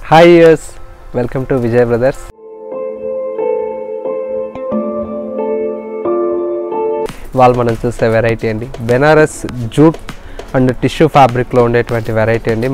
hi యూస్ welcome to Vijay brothers వాళ్ళు మనం చూసే వెరైటీ అండి బెనారస్ జూట్ అండ్ టిష్యూ ఫ్యాబ్రిక్లో ఉండేటువంటి వెరైటీ అండి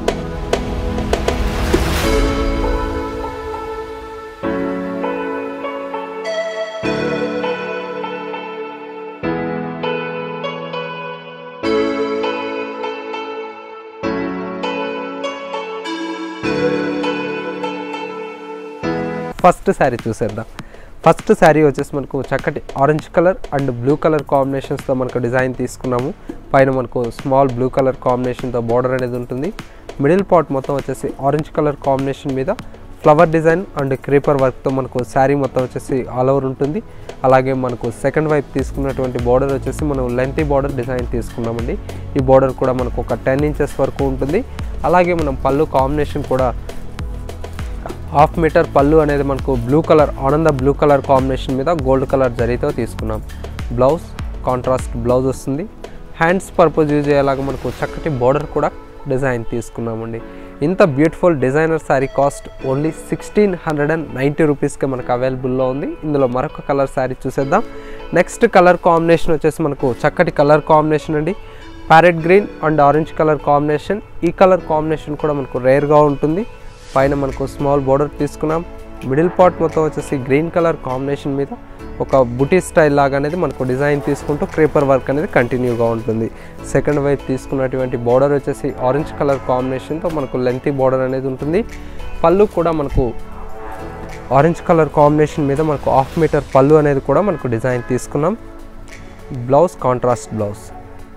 ఫస్ట్ శారీ చూసేద్దాం ఫస్ట్ శారీ వచ్చేసి మనకు చక్కటి orange colour and blue colour కాంబినేషన్స్తో మనకు డిజైన్ తీసుకున్నాము పైన మనకు స్మాల్ బ్లూ కలర్ కాంబినేషన్తో బార్డర్ అనేది ఉంటుంది మిడిల్ పార్ట్ మొత్తం వచ్చేసి ఆరెంజ్ కలర్ కాంబినేషన్ మీద ఫ్లవర్ డిజైన్ అండ్ క్రీపర్ వర్క్తో మనకు శారీ మొత్తం వచ్చేసి ఆల్ ఓవర్ ఉంటుంది అలాగే మనకు సెకండ్ వైపు తీసుకున్నటువంటి బార్డర్ వచ్చేసి మనం లెంతీ బార్డర్ డిజైన్ తీసుకున్నామండి ఈ బార్డర్ కూడా మనకు ఒక టెన్ ఇంచెస్ వరకు ఉంటుంది అలాగే మనం పళ్ళు కాంబినేషన్ కూడా హాఫ్ మీటర్ పళ్ళు అనేది మనకు బ్లూ కలర్ ఆనంద బ్లూ కలర్ కాంబినేషన్ మీద గోల్డ్ కలర్ జరీతో తీసుకున్నాం బ్లౌజ్ కాంట్రాస్ట్ బ్లౌజ్ వస్తుంది హ్యాండ్స్ పర్పస్ యూజ్ అయ్యేలాగా మనకు చక్కటి బార్డర్ కూడా డిజైన్ తీసుకున్నామండి ఇంత beautiful designer sari cost only sixteen hundred and ninety రూపీస్కి మనకు అవైలబుల్లో ఉంది ఇందులో మరొక కలర్ శారీ చూసేద్దాం నెక్స్ట్ కలర్ కాంబినేషన్ వచ్చేసి మనకు చక్కటి కలర్ కాంబినేషన్ అండి parrot green and orange colour combination ఈ కలర్ కాంబినేషన్ కూడా మనకు రేర్గా ఉంటుంది పైన మనకు స్మాల్ బార్డర్ తీసుకున్నాం మిడిల్ పార్ట్ మొత్తం వచ్చేసి గ్రీన్ కలర్ కాంబినేషన్ మీద ఒక బుటీ స్టైల్ లాగా అనేది మనకు డిజైన్ తీసుకుంటూ క్రేపర్ వర్క్ అనేది కంటిన్యూగా ఉంటుంది సెకండ్ వైపు తీసుకున్నటువంటి బార్డర్ వచ్చేసి ఆరెంజ్ కలర్ కాంబినేషన్తో మనకు లెంతీ బార్డర్ అనేది ఉంటుంది పళ్ళు కూడా మనకు ఆరెంజ్ కలర్ కాంబినేషన్ మీద మనకు హాఫ్ మీటర్ పళ్ళు అనేది కూడా మనకు డిజైన్ తీసుకున్నాం బ్లౌజ్ కాంట్రాస్ట్ బ్లౌజ్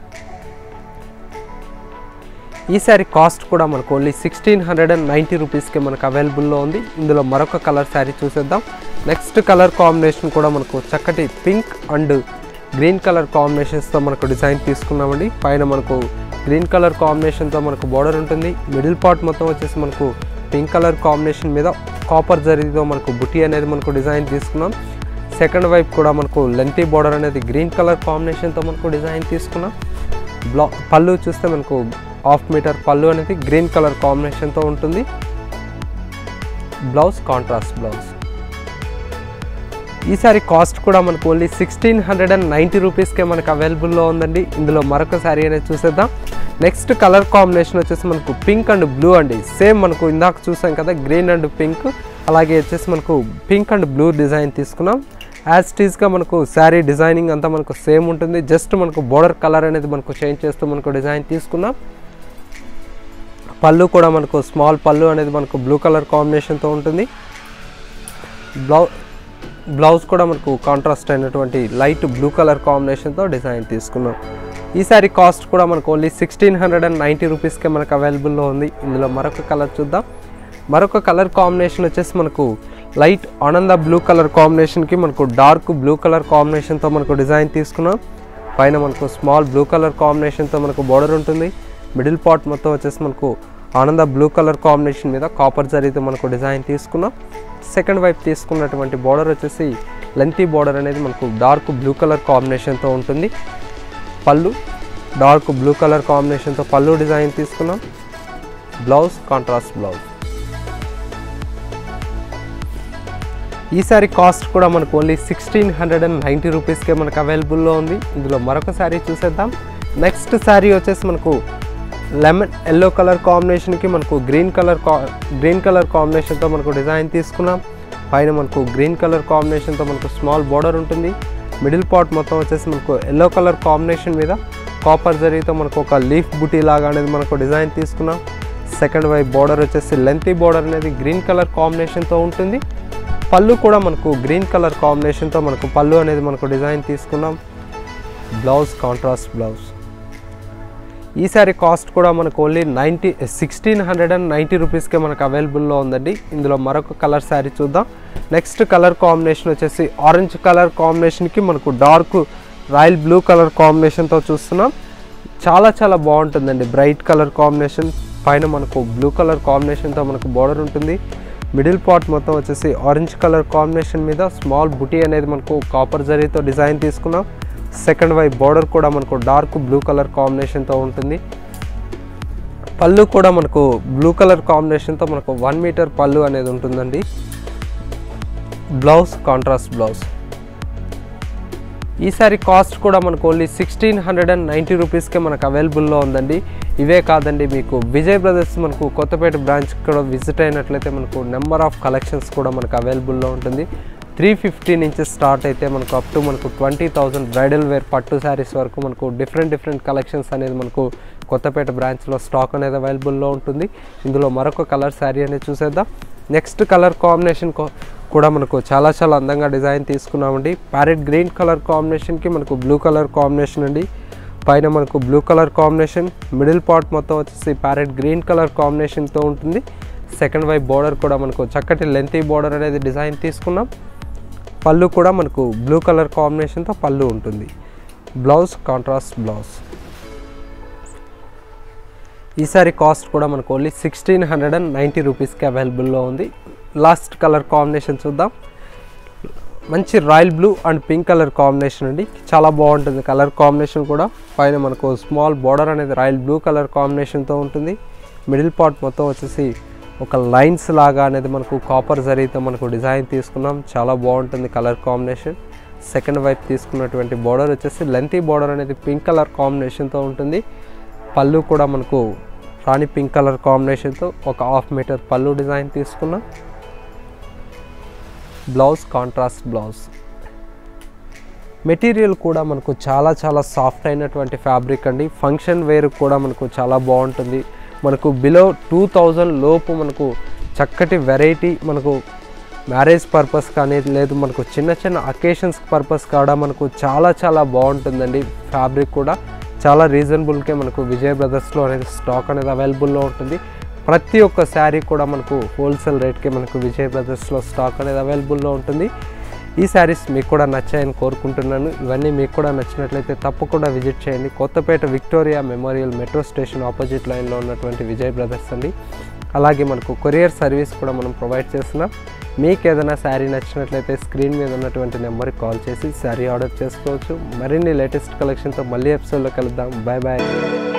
ఈ శారీ కాస్ట్ కూడా మనకు only sixteen hundred and ninety రూపీస్కి మనకు అవైలబుల్లో ఉంది ఇందులో మరొక కలర్ శారీ చూసేద్దాం నెక్స్ట్ కలర్ కాంబినేషన్ కూడా మనకు చక్కటి పింక్ అండ్ గ్రీన్ కలర్ కాంబినేషన్స్తో మనకు డిజైన్ తీసుకున్నామండి పైన మనకు గ్రీన్ కలర్ కాంబినేషన్తో మనకు బార్డర్ ఉంటుంది మిడిల్ పార్ట్ మొత్తం వచ్చేసి మనకు పింక్ కలర్ కాంబినేషన్ మీద కాపర్ జరీతో మనకు బుటీ అనేది మనకు డిజైన్ తీసుకున్నాం సెకండ్ వైపు కూడా మనకు లెంతీ బార్డర్ అనేది గ్రీన్ కలర్ కాంబినేషన్తో మనకు డిజైన్ తీసుకున్నాం బ్లా పళ్ళు చూస్తే మనకు హాఫ్ మీటర్ పళ్ళు అనేది గ్రీన్ కలర్ కాంబినేషన్తో ఉంటుంది బ్లౌజ్ కాంట్రాస్ట్ బ్లౌజ్ ఈ సారీ కాస్ట్ కూడా మనకు only sixteen hundred and ninety రూపీస్కే మనకు అవైలబుల్లో ఉందండి ఇందులో మరొక శారీ అనేది చూసేద్దాం నెక్స్ట్ కలర్ కాంబినేషన్ వచ్చేసి మనకు పింక్ అండ్ బ్లూ అండి సేమ్ మనకు ఇందాక చూసాం కదా గ్రీన్ అండ్ పింక్ అలాగే వచ్చేసి మనకు పింక్ అండ్ బ్లూ డిజైన్ తీసుకున్నాం యాజ్ టీజ్గా మనకు శారీ డిజైనింగ్ అంతా మనకు సేమ్ ఉంటుంది జస్ట్ మనకు బోర్డర్ కలర్ అనేది మనకు చేంజ్ చేస్తూ మనకు డిజైన్ తీసుకున్నాం పళ్ళు కూడా మనకు స్మాల్ పళ్ళు అనేది మనకు బ్లూ కలర్ కాంబినేషన్తో ఉంటుంది బ్లౌ బ్లౌజ్ కూడా మనకు కాంట్రాస్ట్ అయినటువంటి లైట్ బ్లూ కలర్ కాంబినేషన్తో డిజైన్ తీసుకున్నాం ఈ సారీ కాస్ట్ కూడా మనకు only sixteen hundred and ninety రూపీస్కే మనకు అవైలబుల్లో ఉంది ఇందులో మరొక కలర్ చూద్దాం మరొక కలర్ కాంబినేషన్ వచ్చేసి మనకు లైట్ ఆనంద బ్లూ కలర్ కాంబినేషన్కి మనకు డార్క్ బ్లూ కలర్ కాంబినేషన్తో మనకు డిజైన్ తీసుకున్నాం పైన మనకు స్మాల్ బ్లూ కలర్ కాంబినేషన్తో మనకు బార్డర్ ఉంటుంది మిడిల్ పార్ట్ మొత్తం వచ్చేసి మనకు ఆనంద బ్లూ కలర్ కాంబినేషన్ మీద కాపర్ జరీతో మనకు డిజైన్ తీసుకున్నాం సెకండ్ వైపు తీసుకున్నటువంటి బార్డర్ వచ్చేసి లెంతీ బార్డర్ అనేది మనకు డార్క్ బ్లూ కలర్ కాంబినేషన్తో ఉంటుంది పళ్ళు డార్క్ బ్లూ కలర్ కాంబినేషన్తో పళ్ళు డిజైన్ తీసుకున్నాం బ్లౌజ్ కాంట్రాస్ట్ బ్లౌజ్ ఈ సారీ కాస్ట్ కూడా మనకు only sixteen hundred and ninety రూపీస్కే మనకు అవైలబుల్లో ఉంది ఇందులో మరొక శారీ చూసేద్దాం నెక్స్ట్ శారీ వచ్చేసి మనకు లెమన్ ఎల్లో కలర్ కాంబినేషన్కి మనకు గ్రీన్ కలర్ కా గ్రీన్ కలర్ కాంబినేషన్తో మనకు డిజైన్ తీసుకున్నాం పైన మనకు గ్రీన్ కలర్ కాంబినేషన్తో మనకు స్మాల్ బార్డర్ ఉంటుంది మిడిల్ పార్ట్ మొత్తం వచ్చేసి మనకు ఎల్లో కలర్ కాంబినేషన్ మీద కాపర్ జరీతో మనకు ఒక లీఫ్ బుటీ లాగా అనేది మనకు డిజైన్ తీసుకున్నాం సెకండ్ వైపు బార్డర్ వచ్చేసి లెంతీ బార్డర్ అనేది గ్రీన్ కలర్ కాంబినేషన్తో ఉంటుంది పళ్ళు కూడా మనకు గ్రీన్ కలర్ కాంబినేషన్తో మనకు పళ్ళు అనేది మనకు డిజైన్ తీసుకున్నాం బ్లౌజ్ కాంట్రాస్ట్ బ్లౌజ్ ఈ సారీ కాస్ట్ కూడా మనకు only ninety sixteen hundred and ninety రూపీస్కే మనకు అవైలబుల్లో ఉందండి ఇందులో మరొక కలర్ శారీ చూద్దాం నెక్స్ట్ కలర్ కాంబినేషన్ వచ్చేసి ఆరెంజ్ కలర్ కాంబినేషన్కి మనకు డార్క్ రాయల్ బ్లూ కలర్ కాంబినేషన్తో చూస్తున్నాం చాలా చాలా బాగుంటుందండి బ్రైట్ కలర్ కాంబినేషన్ పైన మనకు బ్లూ కలర్ కాంబినేషన్తో మనకు బార్డర్ ఉంటుంది మిడిల్ పార్ట్ మొత్తం వచ్చేసి ఆరెంజ్ కలర్ కాంబినేషన్ మీద స్మాల్ బుటీ అనేది మనకు కాపర్ జరీతో డిజైన్ తీసుకున్నాం సెకండ్ వైపు బార్డర్ కూడా మనకు డార్క్ బ్లూ కలర్ కాంబినేషన్తో ఉంటుంది పళ్ళు కూడా మనకు బ్లూ కలర్ కాంబినేషన్తో మనకు వన్ మీటర్ పళ్ళు అనేది ఉంటుందండి బ్లౌజ్ కాంట్రాస్ట్ బ్లౌజ్ ఈ సారీ కాస్ట్ కూడా మనకు only sixteen hundred and ninety రూపీస్కే మనకు అవైలబుల్లో ఉందండి ఇవే కాదండి మీకు విజయ్ బ్రదర్స్ మనకు కొత్తపేట బ్రాంచ్ కూడా విజిట్ అయినట్లయితే మనకు నెంబర్ ఆఫ్ కలెక్షన్స్ కూడా మనకు అవైలబుల్లో ఉంటుంది త్రీ ఫిఫ్టీ నుంచి స్టార్ట్ అయితే మనకు అప్ టు మనకు ట్వంటీ థౌజండ్ బ్రైడల్ వేర్ పట్టు శారీస్ వరకు మనకు డిఫరెంట్ డిఫరెంట్ కలెక్షన్స్ అనేది మనకు కొత్తపేట బ్రాంచ్లో స్టాక్ అనేది అవైలబుల్లో ఉంటుంది ఇందులో మరొక కలర్ శారీ అనేది చూసేద్దాం నెక్స్ట్ కలర్ కాంబినేషన్ కూడా మనకు చాలా చాలా అందంగా డిజైన్ తీసుకున్నామండి ప్యారెట్ గ్రీన్ కలర్ కాంబినేషన్కి మనకు బ్లూ కలర్ కాంబినేషన్ అండి పైన మనకు blue colour combination middle part మొత్తం వచ్చేసి ప్యారెట్ గ్రీన్ కలర్ కాంబినేషన్తో ఉంటుంది సెకండ్ వైపు బార్డర్ కూడా మనకు చక్కటి లెంతీ బార్డర్ అనేది డిజైన్ తీసుకున్నాం పళ్ళు కూడా మనకు బ్లూ కలర్ కాంబినేషన్తో పళ్ళు ఉంటుంది బ్లౌజ్ కాంట్రాస్ట్ బ్లౌజ్ ఈసారి కాస్ట్ కూడా మనకు only sixteen hundred and ninety రూపీస్కి అవైలబుల్లో ఉంది లాస్ట్ కలర్ కాంబినేషన్ చూద్దాం మంచి royal blue and pink colour combination అండి చాలా బాగుంటుంది కలర్ కాంబినేషన్ కూడా పైన మనకు స్మాల్ బార్డర్ అనేది రాయల్ బ్లూ కలర్ కాంబినేషన్తో ఉంటుంది మిడిల్ పార్ట్ మొత్తం వచ్చేసి ఒక లైన్స్ లాగా అనేది మనకు కాపర్ జరీతో మనకు డిజైన్ తీసుకున్నాం చాలా బాగుంటుంది కలర్ కాంబినేషన్ సెకండ్ వైపు తీసుకున్నటువంటి బార్డర్ వచ్చేసి లెంతీ బార్డర్ అనేది పింక్ కలర్ కాంబినేషన్తో ఉంటుంది పళ్ళు కూడా మనకు రాణి పింక్ కలర్ కాంబినేషన్తో ఒక హాఫ్ మీటర్ పళ్ళు డిజైన్ తీసుకున్నాం బ్లౌజ్ కాంట్రాస్ట్ బ్లౌజ్ మెటీరియల్ కూడా మనకు చాలా చాలా సాఫ్ట్ అయినటువంటి ఫ్యాబ్రిక్ అండి ఫంక్షన్ వేర్ కూడా మనకు చాలా బాగుంటుంది మనకు బిలో టూ థౌజండ్ లోపు మనకు చక్కటి వెరైటీ మనకు మ్యారేజ్ పర్పస్ కానీ లేదు మనకు చిన్న చిన్న అకేషన్స్ పర్పస్ కూడా మనకు చాలా చాలా బాగుంటుందండి ఫ్యాబ్రిక్ కూడా చాలా రీజనబుల్కే మనకు విజయ్ బ్రదర్స్లో అనేది స్టాక్ అనేది అవైలబుల్లో ఉంటుంది ప్రతి ఒక్క శారీ కూడా మనకు హోల్సేల్ రేట్కే మనకు విజయ్ బ్రదర్స్లో స్టాక్ అనేది అవైలబుల్లో ఉంటుంది ఈ శారీస్ మీకు కూడా నచ్చాయని కోరుకుంటున్నాను ఇవన్నీ మీకు కూడా నచ్చినట్లయితే తప్పకుండా విజిట్ చేయండి Kothapet Victoria Memorial metro station opposite లైన్లో ఉన్నటువంటి విజయ్ బ్రదర్స్ అండి అలాగే మనకు కొరియర్ సర్వీస్ కూడా మనం ప్రొవైడ్ చేస్తున్నాం మీకు ఏదైనా శారీ నచ్చినట్లయితే స్క్రీన్ మీద ఉన్నటువంటి నెంబర్కి కాల్ చేసి శారీ ఆర్డర్ చేసుకోవచ్చు మరిన్ని లేటెస్ట్ కలెక్షన్తో మళ్ళీ ఎపిసోడ్లో కలుద్దాం బాయ్ బాయ్